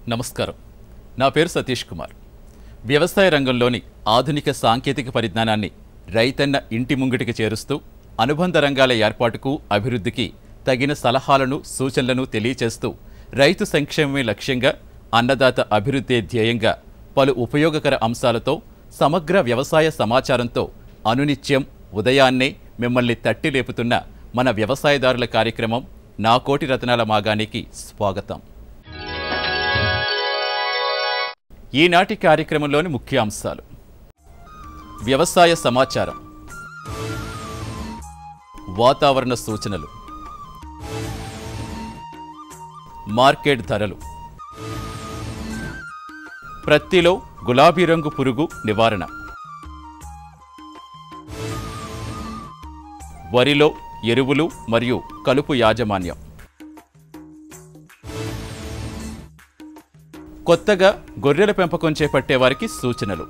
నమస్కారం నా పేరు సతీష్ కుమార్ వ్యవసాయ రంగంలోని ఆధునిక సాంకేతిక పరిజ్ఞానాన్ని రైతన్న ఇంటి ముంగిటికి చేరుస్తూ అనుబంధ రంగాల ఏర్పాటుకు అభివృద్ధికి తగిన సలహాలను సూచనలను తెలియచేస్తూ రైతు సంక్షేమమే లక్ష్యంగా అన్నదాత అభివృద్ధి ధ్యేయంగా పలు ఉపయోగకర అంశాలతో సమగ్ర వ్యవసాయ సమాచారంతో అనునిత్యం ఉదయాన్నే మిమ్మల్ని తట్టి లేపుతున్న మన వ్యవసాయదారుల కార్యక్రమం నా కోటి రత్నాల మాగానికి స్వాగతం ఈనాటి కార్యక్రమంలోని ముఖ్య అంశాలు వ్యవసాయ సమాచారం వాతావరణ సూచనలు మార్కెట్ ధరలు ప్రత్తిలో గులాబీ రంగు పురుగు నివారణ వరిలో ఎరువులు మరియు కలుపు యాజమాన్యం కొత్తగా గొర్రెల పెంపకం చేపట్టే వారికి సూచనలు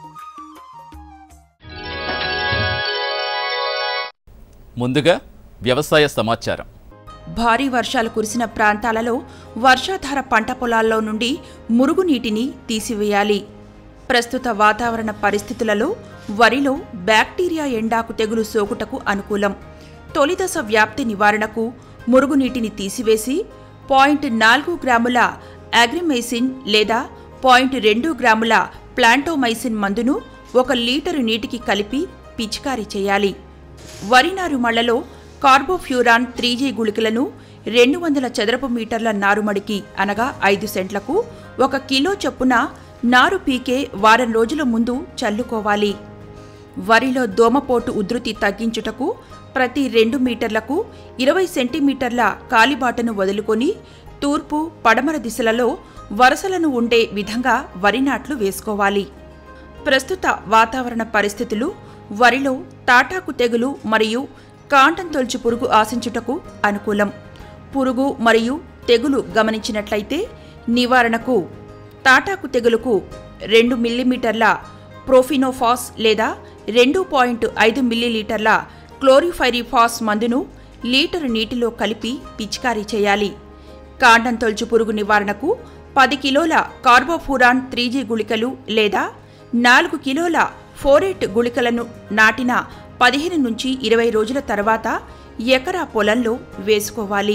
ముందుగా వ్యవసాయ సమాచారం భారీ వర్షాలు కురిసిన ప్రాంతాలలో వర్షాధార పంట పొలాల్లో నుండి మురుగునీటిని తీసివేయాలి ప్రస్తుత వాతావరణ పరిస్థితులలో వరిలో బ్యాక్టీరియా ఎండాకు తెగులు సోకుటకు అనుకూలం తొలిదశ వ్యాప్తి నివారణకు మురుగునీటిని తీసివేసి పాయింట్ నాలుగు గ్రాముల అగ్రిమైసిన్ లేదా పాయింట్ రెండు గ్రాముల ప్లాంటోమైసిన్ మందును ఒక లీటరు నీటికి కలిపి పిచికారీ చేయాలి వరి నారుమళ్లలో కార్బోఫ్యూరాన్ త్రీ జీ గుళికలను రెండు వందల చదరపు మీటర్ల నారుమడికి అనగా ఐదు సెంట్లకు ఒక కిలో చొప్పున నారు పీకే వారం రోజుల ముందు చల్లుకోవాలి వరిలో దోమపోటు ఉధృతి తగ్గించుటకు ప్రతి రెండు మీటర్లకు ఇరవై సెంటీమీటర్ల కాలిబాటను వదులుకొని తూర్పు పడమర దిశలలో వరసలను ఉండే విధంగా వరి నాట్లు వేసుకోవాలి ప్రస్తుత వాతావరణ పరిస్థితులు వరిలో తాటాకు తెగులు మరియు కాండం తొలచు పురుగు ఆశించుటకు అనుకూలం పురుగు మరియు తెగులు గమనించినట్లయితే నివారణకు తాటాకు తెగులుకు రెండు మిల్లీమీటర్ల ప్రోఫినోఫాస్ లేదా రెండు పాయింట్ ఐదు మిల్లీలీటర్ల క్లోరిఫైరిఫాస్ మందును లీటరు నీటిలో కలిపి పిచికారీ చేయాలి కాండం తొలచు పురుగు నివారణకు పది కిలోల కార్బోఫూరాన్ త్రీ జీ గుళికలు లేదా నాలుగు కిలోల ఫోరేట్ గుళికలను నాటిన పదిహేను నుంచి ఇరవై రోజుల తర్వాత ఎకరా పొలంలో వేసుకోవాలి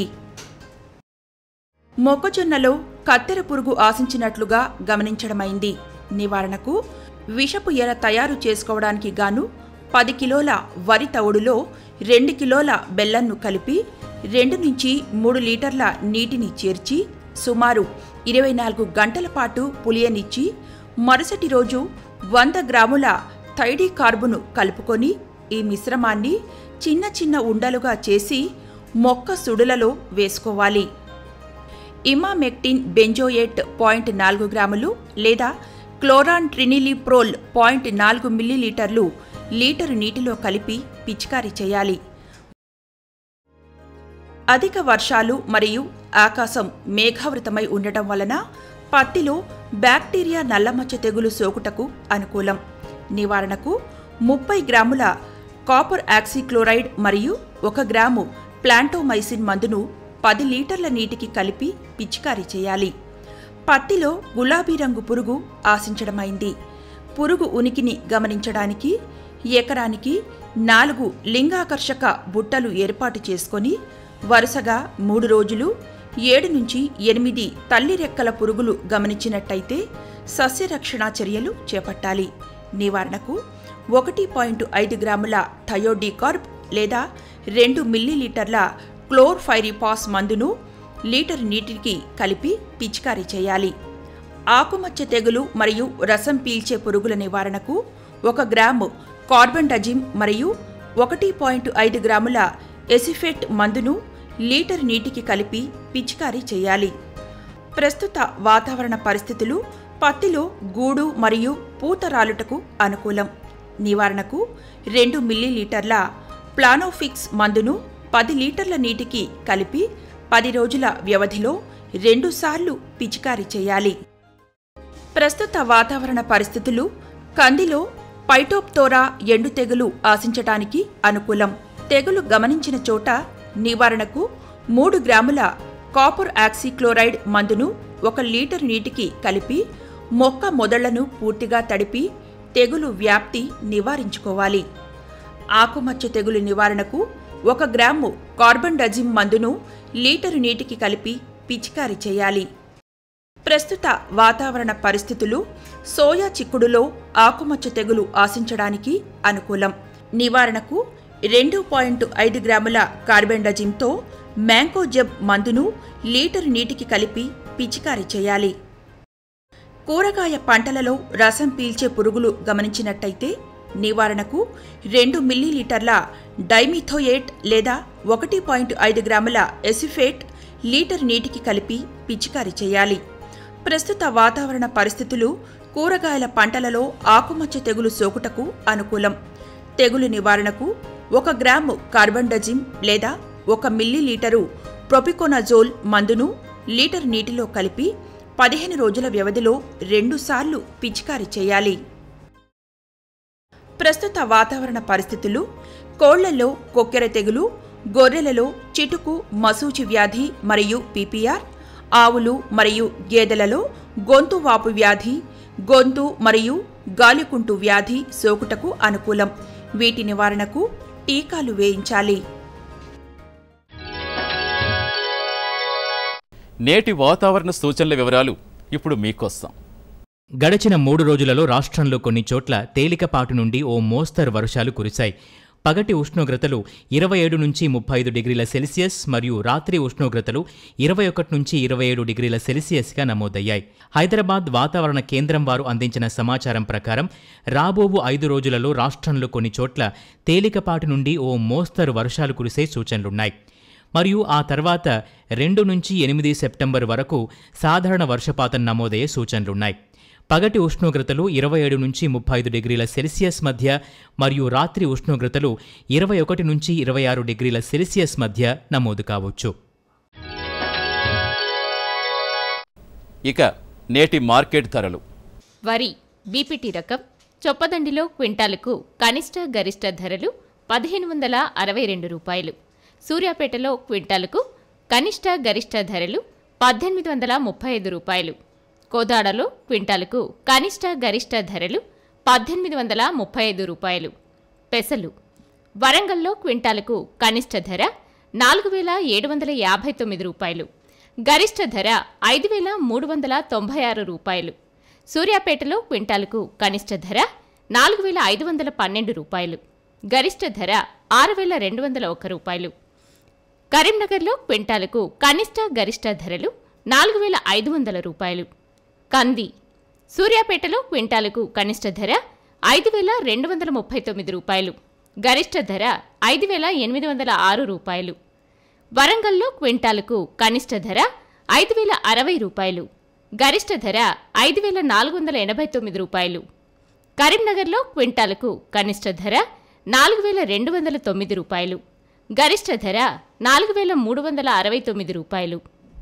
మొక్కజొన్నలో కత్తెర పురుగు ఆశించినట్లుగా గమనించడమైంది నివారణకు విషపు ఎర తయారు చేసుకోవడానికి గాను పది కిలోల వరి తవుడులో రెండు కిలోల బెల్లంను కలిపి రెండు నుంచి మూడు లీటర్ల నీటిని చేర్చి సుమారు ఇరవై నాలుగు గంటల పాటు పులియనిచ్చి మరుసటి రోజు వంద గ్రాముల థైడీ కార్బును కలుపుకొని ఈ మిశ్రమాన్ని చిన్న చిన్న ఉండలుగా చేసి మొక్క సుడులలో వేసుకోవాలి ఇమామెక్టిన్ బెంజోయేట్ పాయింట్ నాలుగు గ్రాములు లేదా క్లోరాన్ ట్రినిలిప్రోల్ పాయింట్ నాలుగు మిల్లీలీటర్లు లీటరు నీటిలో కలిపి పిచికారీ చేయాలి అధిక వర్షాలు మరియు ఆకాశం మేఘావృతమై ఉండటం వలన పత్తిలో బ్యాక్టీరియా నల్లమచ్చ తెగులు సోకుటకు అనుకూలం నివారణకు ముప్పై గ్రాముల కాపర్ ఆక్సిక్లోరైడ్ మరియు ఒక గ్రాము ప్లాంటోమైసిన్ మందును పది లీటర్ల నీటికి కలిపి పిచికారీ చేయాలి పత్తిలో గులాబీ రంగు పురుగు ఆశించడమైంది పురుగు ఉనికిని గమనించడానికి ఎకరానికి నాలుగు లింగాకర్షక బుట్టలు ఏర్పాటు చేసుకొని వరుసగా మూడు రోజులు ఏడు నుంచి ఎనిమిది తల్లి రెక్కల పురుగులు గమనించినట్టయితే సస్యరక్షణ చర్యలు చేపట్టాలి నివారణకు ఒకటి పాయింట్ ఐదు గ్రాముల థయోడీకార్బ్ లేదా రెండు మిల్లీలీటర్ల క్లోర్ఫైరిపాస్ మందును లీటర్ నీటికి కలిపి పిచికారీ చేయాలి ఆకుమచ్చ తెగులు మరియు రసం పీల్చే పురుగుల నివారణకు ఒక గ్రాము కార్బన్ డజిమ్ మరియు ఒకటి పాయింట్ ఐదు గ్రాముల ఎసిఫెట్ మందును లీటర్ నీటికి కలిపి పిచికారీ చేయాలి ప్రస్తుత వాతావరణ పరిస్థితులు పత్తిలో గూడు మరియు పూత రాలుటకు అనుకూలం నివారణకు రెండు మిల్లీలీటర్ల ప్లానోఫిక్స్ మందును పది లీటర్ల నీటికి కలిపి పది రోజుల వ్యవధిలో రెండుసార్లు పిచికారీ చేయాలి ప్రస్తుత వాతావరణ పరిస్థితులు కందిలో పైటోప్తోరా ఎండు తెగులు ఆశించటానికి అనుకూలం తెగులు గమనించిన చోట నివారణకు మూడు గ్రాముల కాపర్ ఆక్సిక్లోరైడ్ మందును ఒక లీటర్ నీటికి కలిపి మొక్క మొదళ్లను పూర్తిగా తడిపి తెగులు వ్యాప్తి నివారించుకోవాలి ఆకుమచ్చ తెగులు నివారణకు ఒక గ్రాము కార్బన్ డజిమ్ మందును లీటరు నీటికి కలిపి పిచికారీ చేయాలి ప్రస్తుత వాతావరణ పరిస్థితులు సోయా చిక్కుడులో ఆకుమచ్చ తెగులు ఆశించడానికి అనుకూలం నివారణకు రెండు పాయింట్ ఐదు గ్రాముల కార్బెండజిమ్తో మ్యాంగో జబ్ మందును లీటరు నీటికి కలిపి పిచికారీ చేయాలి కూరగాయ పంటలలో రసం పీల్చే పురుగులు గమనించినట్టయితే నివారణకు రెండు మిల్లీలీటర్ల డైమిథోయేట్ లేదా ఒకటి పాయింట్ ఐదు గ్రాముల ఎసిఫేట్ లీటర్ నీటికి కలిపి పిచికారీ చేయాలి ప్రస్తుత వాతావరణ పరిస్థితులు కూరగాయల పంటలలో ఆకుమచ్చ తెగులు సోకుటకు అనుకూలం తెగులు నివారణకు ఒక గ్రాము కార్బండజిమ్ లేదా ఒక మిల్లీలీటరు ప్రొపికోనజోల్ మందును లీటర్ నీటిలో కలిపి పదిహేను రోజుల వ్యవధిలో రెండుసార్లు పిచికారీ చేయాలి ప్రస్తుత వాతావరణ పరిస్థితులు కోళ్లలో కొక్కెర తెగులు గొర్రెలలో చిటుకు మసూచి వ్యాధి మరియు పీపీఆర్ ఆవులు మరియు గేదెలలో గొంతు వాపు వ్యాధి గొంతు మరియు గాలికుంటు వ్యాధి సోకుటకు అనుకూలం వీటి నివారణకు టీకాలు వేయించాలి నేటి వాతావరణ సూచనల వివరాలు ఇప్పుడు మీకోసం గడచిన మూడు రోజులలో రాష్ట్రంలో కొన్ని చోట్ల తేలికపాటు నుండి ఓ మోస్తరు వర్షాలు కురిశాయి పగటి ఉష్ణోగ్రతలు ఇరవై ఏడు నుంచి ముప్పై ఐదు డిగ్రీల సెల్సియస్ మరియు రాత్రి ఉష్ణోగ్రతలు ఇరవై ఒకటి నుంచి ఇరవై ఏడు డిగ్రీల సెల్సియస్గా నమోదయ్యాయి హైదరాబాద్ వాతావరణ కేంద్రం వారు అందించిన సమాచారం ప్రకారం రాబోవు ఐదు రోజులలో రాష్ట్రంలో కొన్ని చోట్ల తేలికపాటి నుండి ఓ మోస్తరు వర్షాలు కురిసే సూచనలున్నాయి మరియు ఆ తర్వాత రెండు నుంచి ఎనిమిది సెప్టెంబర్ వరకు సాధారణ వర్షపాతం నమోదయ్యే సూచనలున్నాయి పగటి ఉష్ణోగ్రతలు ఇరవై ఏడు నుంచి ముప్పై ఐదు డిగ్రీల సెల్సియస్ మధ్య మరియు రాత్రి ఉష్ణోగ్రతలు ఇరవై ఒకటి నుంచి ఇరవై ఆరు డిగ్రీల సెల్సియస్ మధ్య నమోదు కావచ్చు ఇక నేటి మార్కెట్ ధరలు వరి బీపీటీ రకం చొప్పదండిలో క్వింటాలకు కనిష్ట గరిష్ట ధరలు పదిహేను వందల అరవై రెండు రూపాయలు సూర్యాపేటలో క్వింటాలకు కనిష్ట గరిష్ట ధరలు పద్దెనిమిది వందల ముప్పై ఐదు రూపాయలు కోదాడలో క్వింటాలకు కనిష్ట గరిష్ట ధరలు పద్దెనిమిది వందల ముప్పై ఐదు రూపాయలు పెసలు వరంగల్లో క్వింటాలకు కనిష్ట ధర నాలుగు వేల ఏడు వందల యాభై తొమ్మిది రూపాయలు గరిష్ట ధర ఐదు వేల మూడు వందల తొంభై ఆరు రూపాయలు సూర్యాపేటలో క్వింటాలకు కనిష్ట ధర నాలుగు వేల ఐదు వందల పన్నెండు రూపాయలు గరిష్ట ధర ఆరు వేల రెండు వందల ఒక రూపాయలు కరీంనగర్లో క్వింటాలకు కనిష్ట గరిష్ట ధరలు నాలుగు వేల ఐదు వందల రూపాయలు కంది సూర్యాపేటలో క్వింటాలకు కనిష్ట ధర ఐదు వేల రెండు వందల ముప్పై తొమ్మిది రూపాయలు గరిష్ట ధర ఐదు వేల ఎనిమిది వందల ఆరు రూపాయలు వరంగల్లో క్వింటాలకు కనిష్ట ధర ఐదు వేల అరవై రూపాయలు గరిష్ట ధర ఐదు వేల నాలుగు వందల ఎనభై తొమ్మిది రూపాయలు కరీంనగర్లో క్వింటాలకు కనిష్ట ధర నాలుగు వేల రెండు వందల తొమ్మిది రూపాయలు గరిష్ట ధర నాలుగు వేల మూడు వందల అరవై తొమ్మిది రూపాయలు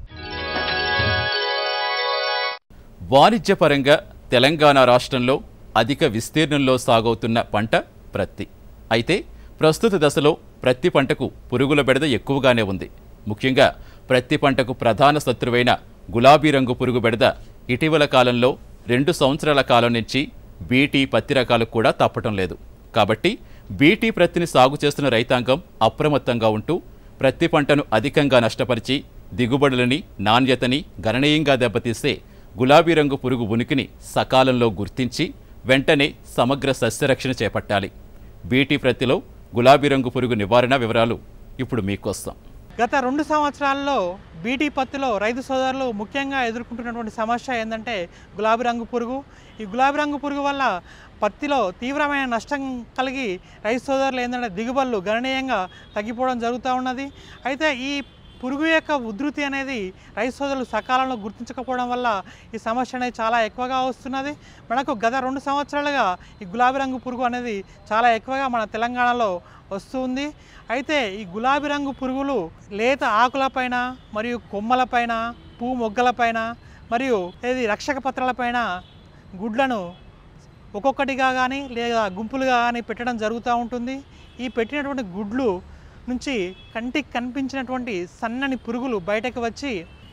వాణిజ్యపరంగా తెలంగాణ రాష్ట్రంలో అధిక విస్తీర్ణంలో సాగవుతున్న పంట ప్రత్తి అయితే ప్రస్తుత దశలో ప్రత్తి పంటకు పురుగుల బెడద ఎక్కువగానే ఉంది ముఖ్యంగా ప్రత్తి పంటకు ప్రధాన శత్రువైన గులాబీ రంగు పురుగు బెడద ఇటీవల కాలంలో రెండు సంవత్సరాల కాలం నుంచి బీటీ పత్తి రకాలకు కూడా తప్పటం లేదు కాబట్టి బీటీ ప్రత్తిని సాగు చేస్తున్న రైతాంగం అప్రమత్తంగా ఉంటూ ప్రత్తి పంటను అధికంగా నష్టపరిచి దిగుబడులని నాణ్యతని గణనీయంగా దెబ్బతీసే గులాబీ రంగు పురుగు ఉనికిని సకాలంలో గుర్తించి వెంటనే సమగ్ర సస్యరక్షణ చేపట్టాలి బీటీ ప్రత్తిలో గులాబీ రంగు పురుగు నివారణ వివరాలు ఇప్పుడు మీకోసం గత రెండు సంవత్సరాల్లో బీటీ పత్తిలో రైతు సోదరులు ముఖ్యంగా ఎదుర్కొంటున్నటువంటి సమస్య ఏంటంటే గులాబీ రంగు పురుగు ఈ గులాబీ రంగు పురుగు వల్ల పత్తిలో తీవ్రమైన నష్టం కలిగి రైతు సోదరులు ఏంటంటే దిగుబడులు గణనీయంగా తగ్గిపోవడం జరుగుతూ ఉన్నది అయితే ఈ పురుగు యొక్క ఉధృతి అనేది రైతు సోదరులు సకాలంలో గుర్తించకపోవడం వల్ల ఈ సమస్య అనేది చాలా ఎక్కువగా వస్తున్నది మనకు గత రెండు సంవత్సరాలుగా ఈ గులాబీ రంగు పురుగు అనేది చాలా ఎక్కువగా మన తెలంగాణలో వస్తుంది అయితే ఈ గులాబీ రంగు పురుగులు లేత ఆకులపైన మరియు కొమ్మలపైన పువ్వు మొగ్గలపైన మరియు ఏది రక్షక పత్రాలపైన గుడ్లను ఒక్కొక్కటిగా కానీ లేదా గుంపులుగా కానీ పెట్టడం జరుగుతూ ఉంటుంది ఈ పెట్టినటువంటి గుడ్లు నుంచి కంటికి కనిపించినటువంటి సన్నని పురుగులు బయటకు వచ్చి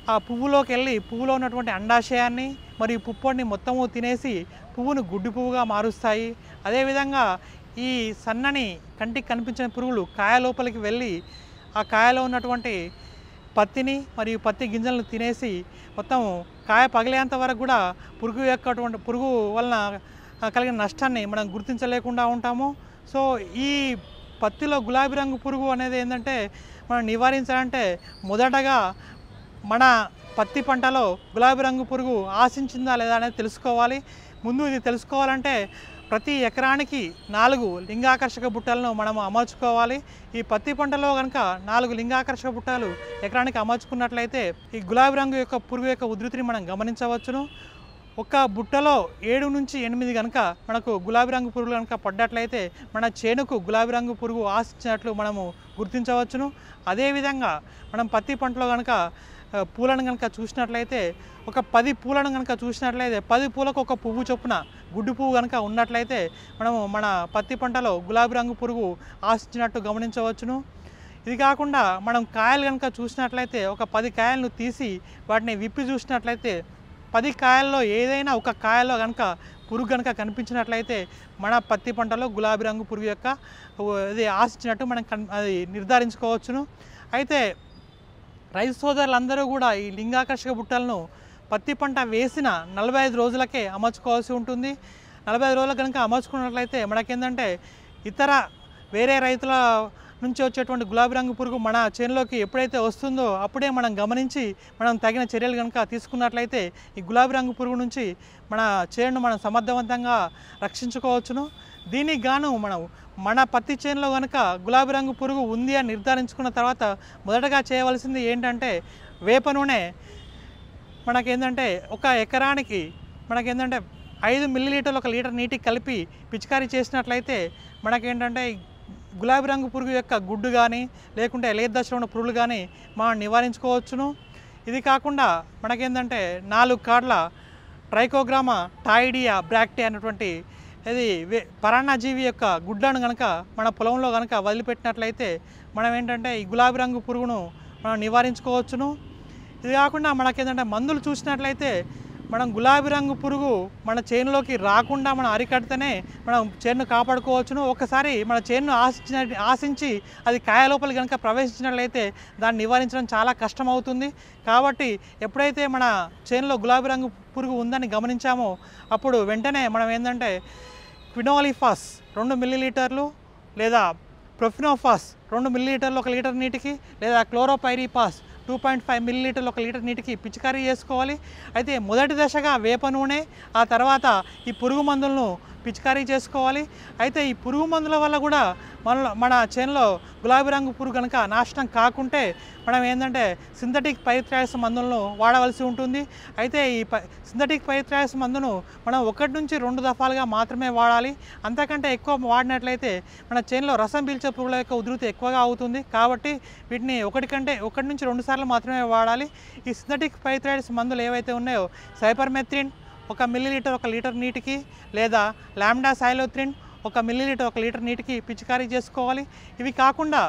ఆ పువ్వులోకి వెళ్ళి పువ్వులో ఉన్నటువంటి అండాశయాన్ని మరియు పుప్పొడిని మొత్తము తినేసి పువ్వును గుడ్డి పువ్వుగా మారుస్తాయి అదేవిధంగా ఈ సన్నని కంటికి కనిపించిన పురుగులు కాయ లోపలికి వెళ్ళి ఆ కాయలో ఉన్నటువంటి పత్తిని మరియు పత్తి గింజలను తినేసి మొత్తం కాయ పగిలేంత వరకు కూడా పురుగు యొక్క పురుగు వలన ఆ, కలిగిన నష్టాన్ని మనం గుర్తించలేకుండా ఉంటాము సో ఈ పత్తిలో గులాబీ రంగు పురుగు అనేది ఏంటంటే మనం నివారించాలంటే మొదటగా మన పత్తి పంటలో గులాబీ రంగు పురుగు ఆశించిందా లేదా అనేది తెలుసుకోవాలి ముందు ఇది తెలుసుకోవాలంటే ప్రతి ఎకరానికి నాలుగు లింగాకర్షక బుట్టలను మనం అమర్చుకోవాలి ఈ పత్తి పంటలో కనుక నాలుగు లింగాకర్షక బుట్టలు ఎకరానికి అమర్చుకున్నట్లయితే ఈ గులాబీ రంగు యొక్క పురుగు యొక్క ఉధృతిని మనం గమనించవచ్చును ఒక బుట్టలో ఏడు నుంచి ఎనిమిది కనుక మనకు గులాబీ రంగు పురుగులు కనుక పడ్డట్లయితే మన చేనుకు గులాబీ రంగు పురుగు ఆశించినట్లు మనము గుర్తించవచ్చును అదేవిధంగా మనం పత్తి పంటలో కనుక ఆ, పూలను కనుక చూసినట్లయితే ఒక పది పూలను కనుక చూసినట్లయితే పది పూలకు ఒక పువ్వు చొప్పున గుడ్డి పువ్వు కనుక ఉన్నట్లయితే మనము మన పత్తి పంటలో గులాబీ రంగు పురుగు ఆశించినట్టు గమనించవచ్చును ఇది కాకుండా మనం కాయలు కనుక చూసినట్లయితే ఒక పది కాయలను తీసి వాటిని విప్పి చూసినట్లయితే పది కాయల్లో ఏదైనా ఒక కాయలో కనుక పురుగు కనుక కనిపించినట్లయితే మన పత్తి పంటలో గులాబీ రంగు పురుగు యొక్క ఓ, ఇది ఆశించినట్టు మనం కన్ అది నిర్ధారించుకోవచ్చును అయితే రైతు సోదరులందరూ కూడా ఈ లింగాకర్షక బుట్టలను పత్తి పంట వేసిన నలభై ఐదు రోజులకే అమర్చుకోవాల్సి ఉంటుంది నలభై ఐదు రోజులకు కనుక అమర్చుకున్నట్లయితే మనకేంటంటే ఇతర వేరే రైతుల నుంచి వచ్చేటువంటి గులాబీ రంగు పురుగు మన చేనులోకి ఎప్పుడైతే వస్తుందో అప్పుడే మనం గమనించి మనం తగిన చర్యలు కనుక తీసుకున్నట్లయితే ఈ గులాబీ రంగు పురుగు నుంచి మన చేనును మనం సమర్థవంతంగా రక్షించుకోవచ్చును దీనికి గాను మనం మన పత్తి చేనులో కనుక గులాబీ రంగు పురుగు ఉంది అని నిర్ధారించుకున్న తర్వాత మొదటగా చేయవలసింది ఏంటంటే వేప నూనె మనకేంటంటే ఒక ఎకరానికి మనకేంటంటే ఐదు మిల్లీలీటర్లు ఒక లీటర్ నీటికి కలిపి పిచికారీ చేసినట్లయితే మనకేంటంటే ఈ గులాబీ రంగు పురుగు యొక్క గుడ్డు కానీ లేకుంటే లేత దశలో ఉన్న పురుగులు కానీ మనం నివారించుకోవచ్చును ఇది కాకుండా మనకేంటంటే నాలుగు కార్డ్ల ట్రైకోగ్రామా టాయిడియా బ్రాక్టే అనేటువంటి ఇది వే- పరాన్నజీవి యొక్క గుడ్లను కనుక మన పొలంలో కనుక వదిలిపెట్టినట్లయితే మనం ఏంటంటే ఈ గులాబీ రంగు పురుగును మనం నివారించుకోవచ్చును ఇది కాకుండా మనకేంటంటే మందులు చూసినట్లయితే మనం గులాబీ రంగు పురుగు మన చేనులోకి రాకుండా మనం అరికడితేనే మనం చేనును కాపాడుకోవచ్చును ఒకసారి మన చేనును ఆశించిన ఆశించి అది కాయ లోపలి కనుక ప్రవేశించినట్లయితే దాన్ని నివారించడం చాలా కష్టం అవుతుంది కాబట్టి ఎప్పుడైతే మన చేనులో గులాబీ రంగు పురుగు ఉందని గమనించామో అప్పుడు వెంటనే మనం ఏంటంటే క్వినోలిఫాస్ రెండు మిల్లీలీటర్లు లేదా ప్రొఫినోఫాస్ రెండు మిల్లీలీటర్లు ఒక లీటర్ నీటికి లేదా క్లోరోపైరిపాస్ టూ పాయింట్ ఫైవ్ మిల్లీలీటర్లు ఒక లీటర్ నీటికి పిచికారీ చేసుకోవాలి అయితే మొదటి దశగా వేప నూనె ఆ తర్వాత ఈ పురుగు మందులను పిచికారీ చేసుకోవాలి అయితే ఈ పురుగు మందుల వల్ల కూడా మన మన చేనులో గులాబీ రంగు పురుగు కనుక నాశనం కాకుంటే మనం ఏంటంటే సింథటిక్ పైత్రాయస మందులను వాడవలసి ఉంటుంది అయితే ఈ ప సింథటిక్ పైత్రాయస మందును మనం ఒకటి నుంచి రెండు దఫాలుగా మాత్రమే వాడాలి అంతకంటే ఎక్కువ వాడినట్లయితే మన చేనులో రసం పీల్చే పురుగుల యొక్క ఉధృతి ఎక్కువగా అవుతుంది కాబట్టి వీటిని ఒకటి కంటే ఒకటి నుంచి రెండు సార్లు మాత్రమే వాడాలి ఈ సింథటిక్ పైత్రాయిడ్స్ మందులు ఏవైతే ఉన్నాయో సైపర్మెథ్రిన్ ఒక మిల్లీలీటర్ ఒక లీటర్ నీటికి లేదా లామ్డా సైలోత్రిన్ ఒక మిల్లీలీటర్ ఒక లీటర్ నీటికి పిచికారీ చేసుకోవాలి ఇవి కాకుండా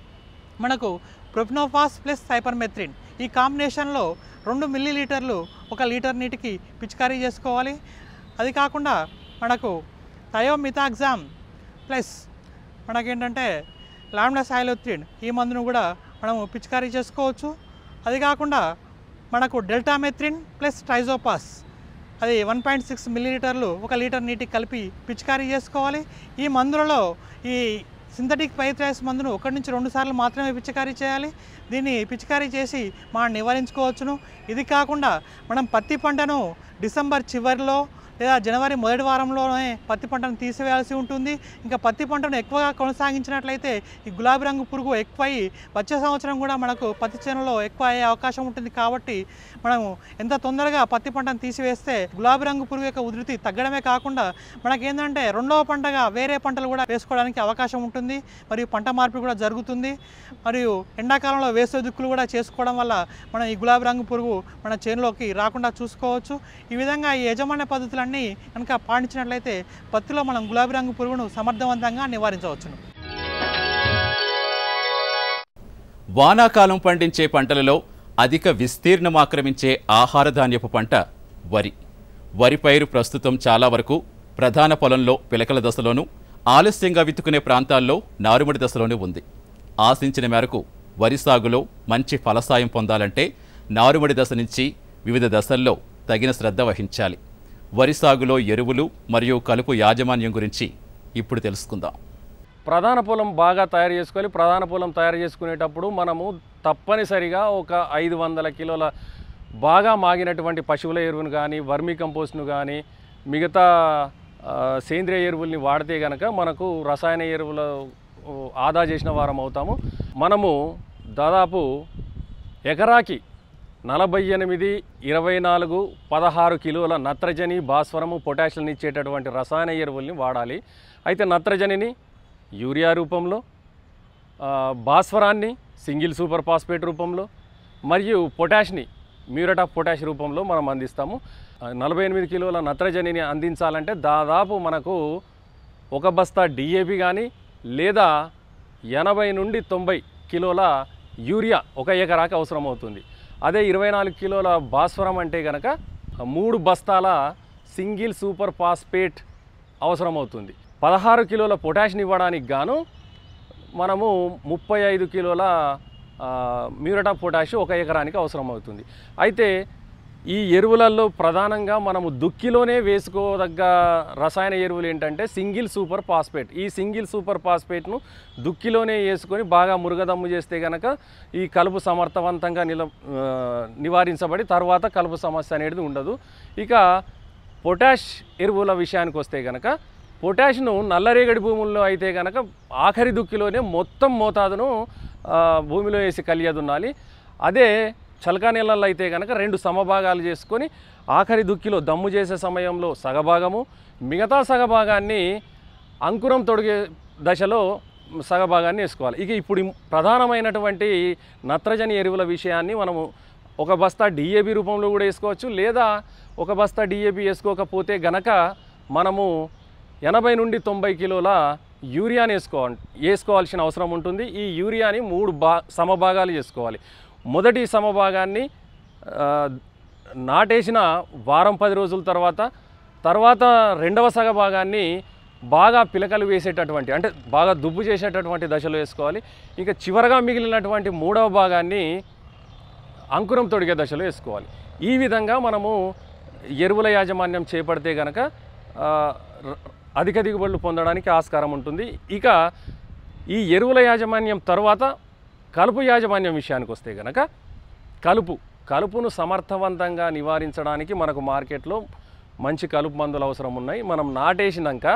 మనకు ప్రొఫినోఫాస్ ప్లస్ సైపర్మెథ్రిన్ ఈ కాంబినేషన్లో రెండు మిల్లీలీటర్లు ఒక లీటర్ నీటికి పిచికారీ చేసుకోవాలి అది కాకుండా మనకు థయోమిథాగ్జామ్ ప్లస్ మనకేంటంటే లామ్డా సైలోత్రిన్ ఈ మందును కూడా మనము పిచికారీ చేసుకోవచ్చు అది కాకుండా మనకు డెల్టామెథ్రిన్ ప్లస్ ట్రైజోపాస్ అది వన్ పాయింట్ సిక్స్ మిల్లీలీటర్లు ఒక లీటర్ నీటికి కలిపి పిచికారీ చేసుకోవాలి ఈ మందులలో ఈ సింథటిక్ పైత్రాయస్ మందును ఒకటి నుంచి రెండు సార్లు మాత్రమే పిచికారీ చేయాలి దీన్ని పిచికారీ చేసి మనం నివారించుకోవచ్చును ఇది కాకుండా మనం పత్తి పంటను డిసెంబర్ చివరిలో లేదా జనవరి మొదటి వారంలోనే పత్తి పంటను తీసివేయాల్సి ఉంటుంది ఇంకా పత్తి పంటను ఎక్కువగా కొనసాగించినట్లయితే ఈ గులాబీ రంగు పురుగు ఎక్కువై వచ్చే సంవత్సరం కూడా మనకు పత్తి చేనులో ఎక్కువ అయ్యే అవకాశం ఉంటుంది కాబట్టి మనము ఎంత తొందరగా పత్తి పంటను తీసివేస్తే గులాబీ రంగు పురుగు యొక్క ఉధృతి తగ్గడమే కాకుండా మనకేంటంటే రెండవ పంటగా వేరే పంటలు కూడా వేసుకోవడానికి అవకాశం ఉంటుంది మరియు పంట మార్పిడి కూడా జరుగుతుంది మరియు ఎండాకాలంలో వేసే దిక్కులు కూడా చేసుకోవడం వల్ల మనం ఈ గులాబీ రంగు పురుగు మన చేనులోకి రాకుండా చూసుకోవచ్చు ఈ విధంగా ఈ యజమాన్య పద్ధతులన్నీ కనుక పాటించినట్లయితే పత్తిలో మనం గులాబీ రంగు పురుగును సమర్థవంతంగా నివారించవచ్చును వానాకాలం పండించే పంటలలో అధిక విస్తీర్ణం ఆక్రమించే ఆహార ధాన్యపు పంట వరి వరి పైరు ప్రస్తుతం చాలా వరకు ప్రధాన పొలంలో పిలకల దశలోనూ ఆలస్యంగా విత్తుకునే ప్రాంతాల్లో నారుమడి దశలోనూ ఉంది ఆశించిన మేరకు వరి సాగులో మంచి ఫలసాయం పొందాలంటే నారుమడి దశ నుంచి వివిధ దశల్లో తగిన శ్రద్ధ వహించాలి వరి సాగులో ఎరువులు మరియు కలుపు యాజమాన్యం గురించి ఇప్పుడు తెలుసుకుందాం ప్రధాన పొలం బాగా తయారు చేసుకోవాలి ప్రధాన పొలం తయారు చేసుకునేటప్పుడు మనము తప్పనిసరిగా ఒక ఐదు వందల కిలోల బాగా మాగినటువంటి పశువుల ఎరువును కానీ వర్మీ కంపోస్ట్ను కానీ మిగతా ఆ, సేంద్రియ ఎరువుల్ని వాడితే కనుక మనకు రసాయన ఎరువుల ఓ, ఆదా చేసిన వారం అవుతాము మనము దాదాపు ఎకరాకి నలభై ఎనిమిది ఇరవై నాలుగు పదహారు కిలోల నత్రజని భాస్వరము పొటాషియం ఇచ్చేటటువంటి రసాయన ఎరువుల్ని వాడాలి అయితే నత్రజనిని యూరియా రూపంలో ఆ, భాస్వరాన్ని సింగిల్ సూపర్ ఫాస్ఫేట్ రూపంలో మరియు పొటాష్ని మ్యూరేట్ ఆఫ్ పొటాష్ రూపంలో మనం అందిస్తాము ఆ, నలభై ఎనిమిది కిలోల నత్రజనిని అందించాలంటే దాదాపు మనకు ఒక బస్తా డిఏపి కానీ లేదా ఎనభై నుండి తొంభై కిలోల యూరియా ఒక ఎకరాకి అవసరం అవుతుంది అదే ఇరవై నాలుగు కిలోల భాస్వరం అంటే కనుక మూడు బస్తాల సింగిల్ సూపర్ ఫాస్ఫేట్ అవసరం అవుతుంది పదహారు కిలోల పొటాషియం ఇవ్వడానికి గాను మనము ముప్పై ఐదు కిలోల ఆ, మ్యూరేట్ ఆఫ్ పొటాష్ ఒక ఎకరానికి అవసరం అవుతుంది అయితే ఈ ఎరువులలో ప్రధానంగా మనము దుక్కిలోనే వేసుకోదగ్గ రసాయన ఎరువులు ఏంటంటే సింగిల్ సూపర్ ఫాస్ఫేట్ ఈ సింగిల్ సూపర్ ఫాస్ఫేట్ను దుక్కిలోనే వేసుకొని బాగా మురుగదమ్ము చేస్తే కనుక ఈ కలుపు సమర్థవంతంగా నిల ఆ, నివారించబడి తర్వాత కలుపు సమస్య అనేది ఉండదు ఇక పొటాష్ ఎరువుల విషయానికి వస్తే కనుక పొటాష్ను నల్లరేగడి భూముల్లో అయితే కనుక ఆఖరి దుక్కిలోనే మొత్తం మోతాదును ఆ, భూమిలో వేసి కలియదున్నాలి అదే చలకా నీళ్ళల్లో అయితే కనుక రెండు సమభాగాలు చేసుకొని ఆఖరి దుక్కిలో దమ్ము చేసే సమయంలో సగభాగము మిగతా సగభాగాన్ని అంకురం తొడిగే దశలో సగభాగాన్ని వేసుకోవాలి ఇక ఇప్పుడు ఈ ప్రధానమైనటువంటి నత్రజని ఎరువుల విషయాన్ని మనము ఒక బస్తా డిఏబి రూపంలో కూడా వేసుకోవచ్చు లేదా ఒక బస్తా డిఏబి వేసుకోకపోతే గనక మనము ఎనభై నుండి తొంభై కిలోల యూరియాని వేసుకోవాలి వేసుకోవాల్సిన అవసరం ఉంటుంది ఈ యూరియాని మూడు బా సమభాగాలు చేసుకోవాలి మొదటి సమభాగాన్ని ఆ, నాటేసిన వారం పది రోజుల తర్వాత తర్వాత రెండవ సగ భాగాన్ని బాగా పిలకలు వేసేటటువంటి అంటే బాగా దుబ్బు చేసేటటువంటి దశలో వేసుకోవాలి ఇంకా చివరగా మిగిలినటువంటి మూడవ భాగాన్ని అంకురం తొడిగే దశలో వేసుకోవాలి ఈ విధంగా మనము ఎరువుల యాజమాన్యం చేపడితే గనక ఆ, ర- అధిక దిగుబడులు పొందడానికి ఆస్కారం ఉంటుంది ఇక ఈ ఎరువుల యాజమాన్యం తర్వాత కలుపు యాజమాన్యం విషయానికి వస్తే గనక కలుపు కలుపును సమర్థవంతంగా నివారించడానికి మనకు మార్కెట్లో మంచి కలుపు మందులు అవసరం ఉన్నాయి మనం నాటేసినాక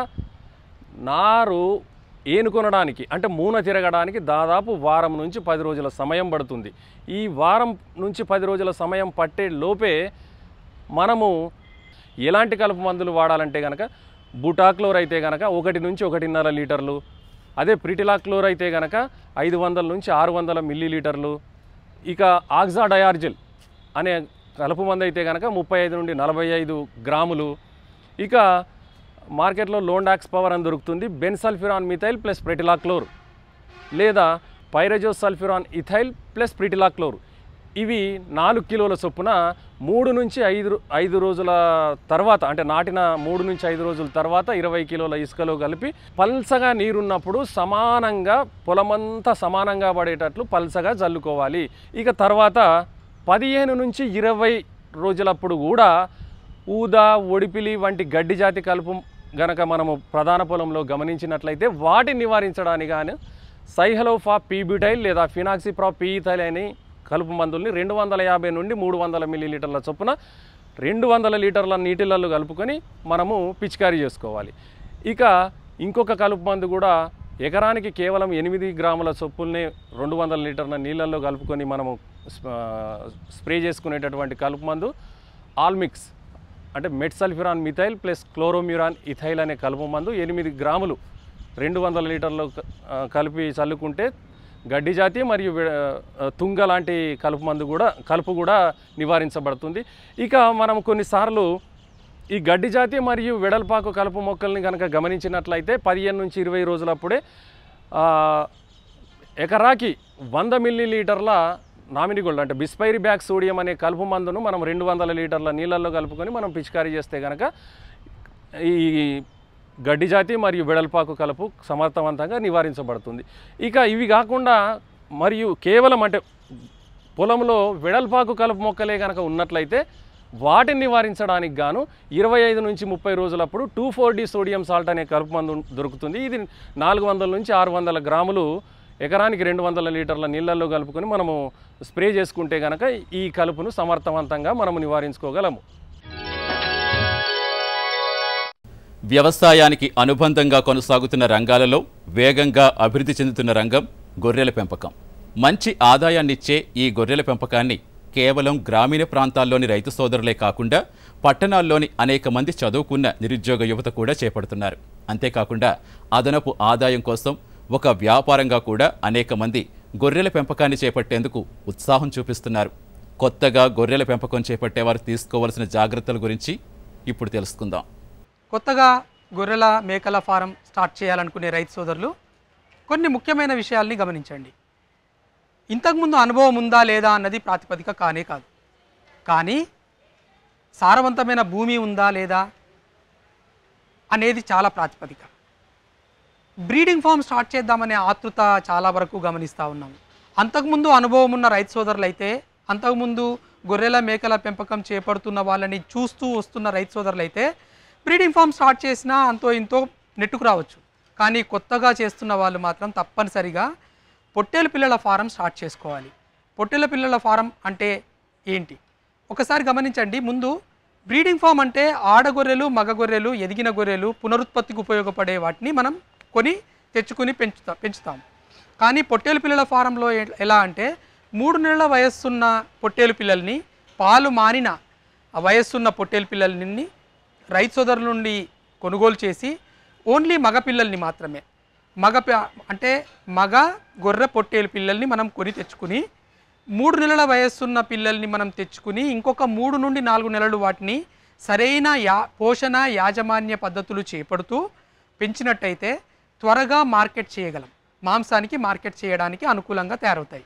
నారు ఏనుకొనడానికి అంటే మూన తిరగడానికి దాదాపు వారం నుంచి పది రోజుల సమయం పడుతుంది ఈ వారం నుంచి పది రోజుల సమయం పట్టే లోపే మనము ఎలాంటి కలుపు మందులు వాడాలంటే కనుక బుటాక్లోర్ అయితే కనుక ఒకటి నుంచి ఒకటిన్నర లీటర్లు అదే ప్రిటిలాక్లోర్ అయితే కనుక ఐదు వందల నుంచి ఆరు వందల మిల్లీ లీటర్లు ఇక ఆక్సా డయార్జిల్ అనే కలుపు మందు అయితే కనుక ముప్పై ఐదు నుండి నలభై ఐదు గ్రాములు ఇక మార్కెట్లో లోండాక్స్ పవర్ అని దొరుకుతుంది బెన్సల్ఫిరాన్ మిథైల్ ప్లస్ ప్రెటిలాక్లోర్ లేదా pyrazosulfuron ethyl plus pretilachlor ఇవి నాలుగు కిలోల చొప్పున మూడు నుంచి ఐదు ఐదు రోజుల తర్వాత అంటే నాటిన మూడు నుంచి ఐదు రోజుల తర్వాత ఇరవై కిలోల ఇసుకలో కలిపి పల్సగా నీరున్నప్పుడు సమానంగా పొలమంతా సమానంగా పడేటట్లు పల్సగా జల్లుకోవాలి ఇక తర్వాత పదిహేను నుంచి ఇరవై రోజులప్పుడు కూడా ఊదా ఒడిపిలి వంటి గడ్డి జాతి కలుపు గనక మనము ప్రధాన పొలంలో గమనించినట్లయితే వాటిని నివారించడానికి గాను సైహలోఫా పీబ్యూటైల్ లేదా ఫినాక్సిప్రా పీఈథైల్ అని కలుపు మందుల్ని రెండు వందల యాభై నుండి మూడు వందల మిల్లీలీటర్ల చొప్పున రెండు వందల లీటర్ల నీటిలలో కలుపుకొని మనము పిచికారీ చేసుకోవాలి ఇక ఇంకొక కలుపు మందు కూడా ఎకరానికి కేవలం ఎనిమిది గ్రాముల చొప్పుల్ని రెండు వందల లీటర్ల నీళ్ళల్లో కలుపుకొని మనము స్ప- స్ప్రే చేసుకునేటటువంటి కలుపు మందు ఆల్మిక్స్ అంటే metsulfuron methyl plus chlorimuron ethyl అనే కలుపు మందు ఎనిమిది గ్రాములు రెండు వందల లీటర్లు క- ఆ, కలిపి చల్లుకుంటే గడ్డి జాతి మరియు వె- ఆ, తుంగ లాంటి కలుపు మందు కూడా కలుపు కూడా నివారించబడుతుంది ఇక మనం కొన్నిసార్లు ఈ గడ్డి జాతి మరియు వెడల్పాకు కలుపు మొక్కల్ని కనుక గమనించినట్లయితే పదిహేను నుంచి ఇరవై రోజులప్పుడే ఆ, ఎకరాకి వంద మిల్లీ లీటర్ల నామినీ గోల్డ్ అంటే బిస్పైరి బ్యాక్ సోడియం అనే కలుపు మందును మనం రెండు వందల లీటర్ల నీళ్ళల్లో కలుపుకొని మనం పిచికారీ చేస్తే కనుక ఈ గడ్డి జాతి మరియు వెడల్పాకు కలుపు సమర్థవంతంగా నివారించబడుతుంది ఇక ఇవి కాకుండా మరియు కేవలం అంటే పొలంలో వెడల్పాకు కలుపు మొక్కలే కనుక ఉన్నట్లయితే వాటిని నివారించడానికి గాను ఇరవై ఐదు నుంచి ముప్పై రోజులప్పుడు two four D sodium salt అనే కలుపు మందు దొరుకుతుంది ఇది నాలుగు వందల నుంచి ఆరు వందల గ్రాములు ఎకరానికి రెండు వందల లీటర్ల నీళ్ళల్లో కలుపుకొని మనము స్ప్రే చేసుకుంటే కనుక ఈ కలుపును సమర్థవంతంగా మనము నివారించుకోగలము వ్యవసాయానికి అనుబంధంగా కొనసాగుతున్న రంగాలలో వేగంగా అభివృద్ధి చెందుతున్న రంగం గొర్రెల పెంపకం మంచి ఆదాయాన్నిచ్చే ఈ గొర్రెల పెంపకాన్ని కేవలం గ్రామీణ ప్రాంతాల్లోని రైతు సోదరులే కాకుండా పట్టణాల్లోని అనేక మంది చదువుకున్న నిరుద్యోగ యువత కూడా చేపడుతున్నారు అంతేకాకుండా అదనపు ఆదాయం కోసం ఒక వ్యాపారంగా కూడా అనేక మంది గొర్రెల పెంపకాన్ని చేపట్టేందుకు ఉత్సాహం చూపిస్తున్నారు కొత్తగా గొర్రెల పెంపకం చేపట్టేవారు తీసుకోవాల్సిన జాగ్రత్తల గురించి ఇప్పుడు తెలుసుకుందాం కొత్తగా గొర్రెల మేకల ఫారం స్టార్ట్ చేయాలనుకునే రైతు సోదరులు కొన్ని ముఖ్యమైన విషయాల్ని గమనించండి ఇంతకుముందు అనుభవం ఉందా లేదా అన్నది ప్రాతిపదిక కానే కాదు కానీ సారవంతమైన భూమి ఉందా లేదా అనేది చాలా ప్రాతిపదిక బ్రీడింగ్ ఫామ్ స్టార్ట్ చేద్దామనే ఆతృత చాలా వరకు గమనిస్తూ ఉన్నాము అంతకుముందు అనుభవం ఉన్న రైతు సోదరులు అయితే అంతకుముందు గొర్రెల మేకల పెంపకం చేపడుతున్న వాళ్ళని చూస్తూ వస్తున్న రైతు సోదరులు అయితే బ్రీడింగ్ ఫామ్ స్టార్ట్ చేసినా అంతో ఇంతో నెట్టుకు రావచ్చు కానీ కొత్తగా చేస్తున్న వాళ్ళు మాత్రం తప్పనిసరిగా పొట్టేల పిల్లల ఫారం స్టార్ట్ చేసుకోవాలి పొట్టేల పిల్లల ఫారం అంటే ఏంటి ఒకసారి గమనించండి ముందు బ్రీడింగ్ ఫామ్ అంటే ఆడగొర్రెలు మగ గొర్రెలు ఎదిగిన గొర్రెలు పునరుత్పత్తికి ఉపయోగపడే వాటిని మనం కొని తెచ్చుకుని పెంచుతా పెంచుతాం కానీ పొట్టేలు పిల్లల ఫారంలో ఎ- ఎలా అంటే మూడు నెలల వయస్సున్న పొట్టేలు పిల్లల్ని పాలు మానిన ఆ వయస్సున్న పొట్టేలు పిల్లల్ని రైతు సోదరుల నుండి కొనుగోలు చేసి ఓన్లీ మగ పిల్లల్ని మాత్రమే మగ ప- అంటే మగ గొర్రె పొట్టేలు పిల్లల్ని మనం కొని తెచ్చుకుని మూడు నెలల వయస్సున్న పిల్లల్ని మనం తెచ్చుకుని ఇంకొక మూడు నుండి నాలుగు నెలలు వాటిని సరైన యా పోషణ యాజమాన్య పద్ధతులు చేపడుతూ పెంచినట్టయితే త్వరగా మార్కెట్ చేయగలం మాంసానికి మార్కెట్ చేయడానికి అనుకూలంగా తయారవుతాయి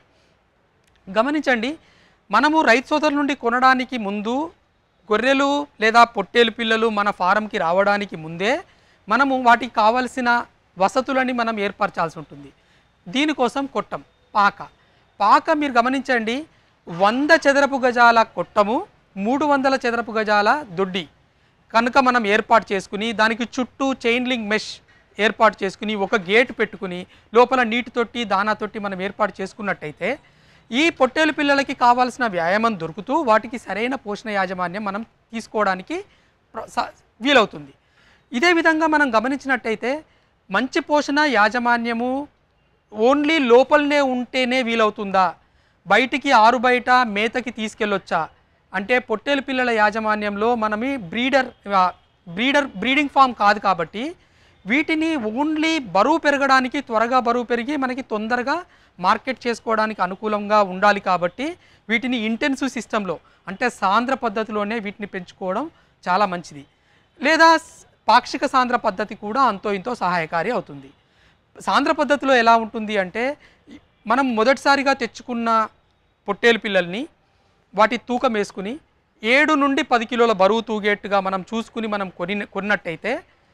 గమనించండి మనము రైతు సోదరుల నుండి కొనడానికి ముందు గొర్రెలు లేదా పొట్టేలు పిల్లలు మన ఫారంకి రావడానికి ముందే మనము వాటికి కావలసిన వసతులని మనం ఏర్పరచాల్సి ఉంటుంది దీనికోసం కొట్టం పాక పాక మీరు గమనించండి వంద చదరపు గజాల కొట్టము మూడు వందల చదరపు గజాల దొడ్డి కనుక మనం ఏర్పాటు చేసుకుని దానికి చుట్టూ చైన్ లింక్ మెష్ ఏర్పాటు చేసుకుని ఒక గేట్ పెట్టుకుని లోపల నీటి తొట్టి దానా తొట్టి మనం ఏర్పాటు చేసుకున్నట్టయితే ఈ పొట్టేలు పిల్లలకి కావాల్సిన వ్యాయామం దొరుకుతూ వాటికి సరైన పోషణ యాజమాన్యం మనం తీసుకోవడానికి ప్ర- స- వీలవుతుంది ఇదే విధంగా మనం గమనించినట్టయితే మంచి పోషణ యాజమాన్యము ఓన్లీ లోపలనే ఉంటేనే వీలవుతుందా బయటికి ఆరు బయట మేతకి తీసుకెళ్ళొచ్చా అంటే పొట్టేలు పిల్లల యాజమాన్యంలో మనమి బ్రీడర్ ఆ, బ్రీడర్ బ్రీడింగ్ ఫామ్ కాదు కాబట్టి వీటిని ఓన్లీ బరువు పెరగడానికి త్వరగా బరువు పెరిగి మనకి తొందరగా మార్కెట్ చేసుకోవడానికి అనుకూలంగా ఉండాలి కాబట్టి వీటిని ఇంటెన్సివ్ సిస్టంలో అంటే సాంద్ర పద్ధతిలోనే వీటిని పెంచుకోవడం చాలా మంచిది లేదా స్- పాక్షిక సాంద్ర పద్ధతి కూడా అంతో ఇంతో సహాయకారి అవుతుంది సాంద్ర పద్ధతిలో ఎలా ఉంటుంది అంటే ఈ- మనం మొదటిసారిగా తెచ్చుకున్న పొట్టేలు పిల్లల్ని వాటి తూకం వేసుకుని ఏడు నుండి పది కిలోల బరువు తూగేట్టుగా మనం చూసుకుని మనం కొని కొన్నట్టయితే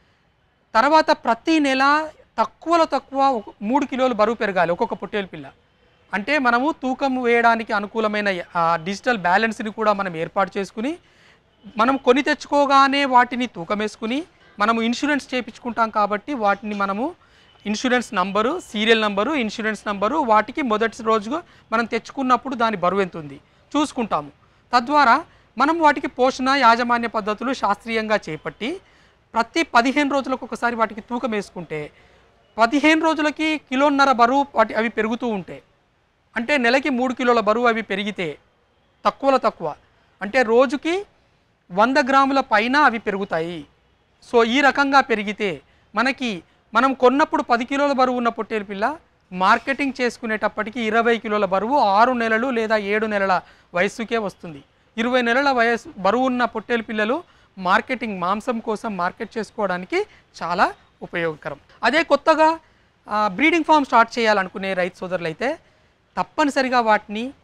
తర్వాత ప్రతి నెల తక్కువలో తక్కువ ఒక మూడు కిలోలు బరువు పెరగాలి ఒక్కొక్క పొట్టేలు పిల్ల అంటే మనము తూకం వేయడానికి అనుకూలమైన ఆ, డిజిటల్ బ్యాలెన్స్ని కూడా మనం ఏర్పాటు చేసుకుని మనం కొని తెచ్చుకోగానే వాటిని తూకం వేసుకుని మనము ఇన్సూరెన్స్ చేయించుకుంటాం కాబట్టి వాటిని మనము insurance number serial number insurance number వాటికి మొదటి రోజుగా మనం తెచ్చుకున్నప్పుడు దాని బరువు ఎంత ఉంది చూసుకుంటాము తద్వారా మనం వాటికి పోషణ యాజమాన్య పద్ధతులు శాస్త్రీయంగా చేపట్టి ప్రతి పదిహేను రోజులకు ఒకసారి వాటికి తూకం వేసుకుంటే పదిహేను రోజులకి కిలోన్నర బరువు వాటి అవి పెరుగుతూ ఉంటాయి అంటే నెలకి మూడు కిలోల బరువు అవి పెరిగితే తక్కువలో తక్కువ అంటే రోజుకి వంద గ్రాముల పైన అవి పెరుగుతాయి సో ఈ రకంగా పెరిగితే మనకి మనం కొన్నప్పుడు పది కిలోల బరువు ఉన్న పొట్టేలు పిల్ల మార్కెటింగ్ చేసుకునేటప్పటికి ఇరవై కిలోల బరువు ఆరు నెలలు లేదా ఏడు నెలల వయస్సుకే వస్తుంది ఇరవై నెలల వయసు బరువు ఉన్న పొట్టేలు పిల్లలు మార్కెటింగ్ మాంసం కోసం మార్కెట్ చేసుకోవడానికి చాలా ఉపయోగకరం అదే కొత్తగా బ్రీడింగ్ ఫామ్ స్టార్ట్ చేయాలనుకునే రైతు సోదరులు అయితే తప్పనిసరిగా వాటిని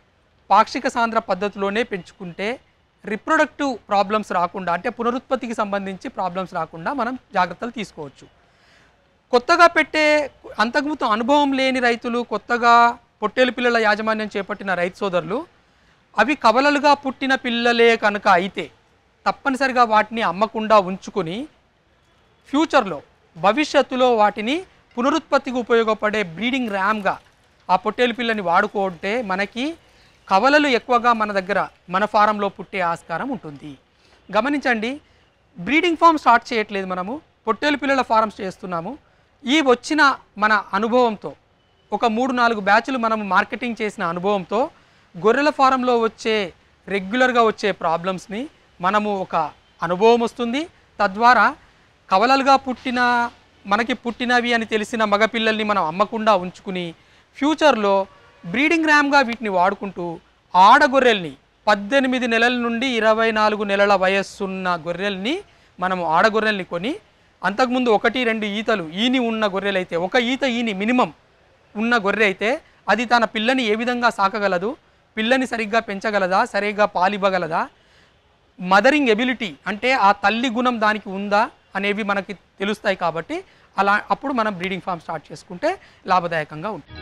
పాక్షిక సాంద్ర పద్ధతిలోనే పెంచుకుంటే రిప్రొడక్టివ్ ప్రాబ్లమ్స్ రాకుండా అంటే పునరుత్పత్తికి సంబంధించి ప్రాబ్లమ్స్ రాకుండా మనం జాగ్రత్తలు తీసుకోవచ్చు కొత్తగా పెట్టే అంతకుముందు అనుభవం లేని రైతులు కొత్తగా పొట్టేలు పిల్లల యాజమాన్యం చేపట్టిన రైతు సోదరులు అవి కవలలుగా పుట్టిన పిల్లలే కనుక అయితే తప్పనిసరిగా వాటిని అమ్మకుండా ఉంచుకొని ఫ్యూచర్లో భవిష్యత్తులో వాటిని పునరుత్పత్తికి ఉపయోగపడే బ్రీడింగ్ ర్యామ్గా ఆ పొట్టేలు పిల్లని వాడుకుంటే మనకి కవలలు ఎక్కువగా మన దగ్గర మన ఫారంలో పుట్టే ఆస్కారం ఉంటుంది గమనించండి బ్రీడింగ్ ఫామ్ స్టార్ట్ చేయట్లేదు మనము పొట్టేలు పిల్లల ఫారమ్స్ చేస్తున్నాము ఈ వచ్చిన మన అనుభవంతో ఒక మూడు నాలుగు బ్యాచ్లు మనం మార్కెటింగ్ చేసిన అనుభవంతో గొర్రెల ఫారంలో వచ్చే రెగ్యులర్గా వచ్చే ప్రాబ్లమ్స్ని మనము ఒక అనుభవం వస్తుంది తద్వారా కవలలుగా పుట్టిన మనకి పుట్టినవి అని తెలిసిన మగపిల్లల్ని మనం అమ్మకుండా ఉంచుకుని ఫ్యూచర్లో బ్రీడింగ్ ర్యామ్గా వీటిని వాడుకుంటూ ఆడగొర్రెల్ని పద్దెనిమిది నెలల నుండి ఇరవై నాలుగు నెలల వయస్సున్న గొర్రెల్ని మనము ఆడగొర్రెల్ని కొని అంతకుముందు ఒకటి రెండు ఈతలు ఈని ఉన్న గొర్రెలు అయితే ఒక ఈత ఈని మినిమం ఉన్న గొర్రె అయితే అది తన పిల్లని ఏ విధంగా సాకగలదు పిల్లని సరిగ్గా పెంచగలదా సరిగ్గా పాలివ్వగలదా మదరింగ్ ఎబిలిటీ అంటే ఆ తల్లి గుణం దానికి ఉందా అనేవి మనకి తెలుస్తాయి కాబట్టి అలా అప్పుడు మనం బ్రీడింగ్ ఫామ్ స్టార్ట్ చేసుకుంటే లాభదాయకంగా ఉంటుంది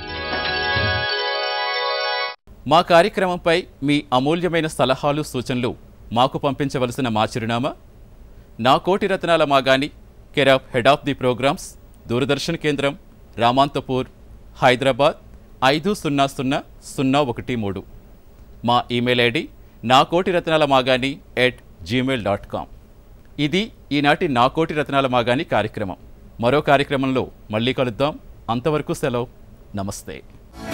మా కార్యక్రమంపై మీ అమూల్యమైన సలహాలు సూచనలు మాకు పంపించవలసిన మా చిరునామా నా కోటి రత్నాల మాగాని care of head of the programs Doordarshan కేంద్రం రామాంతపూర్ హైదరాబాద్ ఐదు సున్నా సున్నా సున్నా ఒకటి మూడు మా ఈమెయిల్ ఐడి నా కోటి రత్నాల మాగాని ఎట్ జీమెయిల్ డాట్ కామ్ ఇది ఈనాటి నా కోటి రత్నాల మాగాని కార్యక్రమం మరో కార్యక్రమంలో మళ్ళీ కలుద్దాం అంతవరకు సెలవు నమస్తే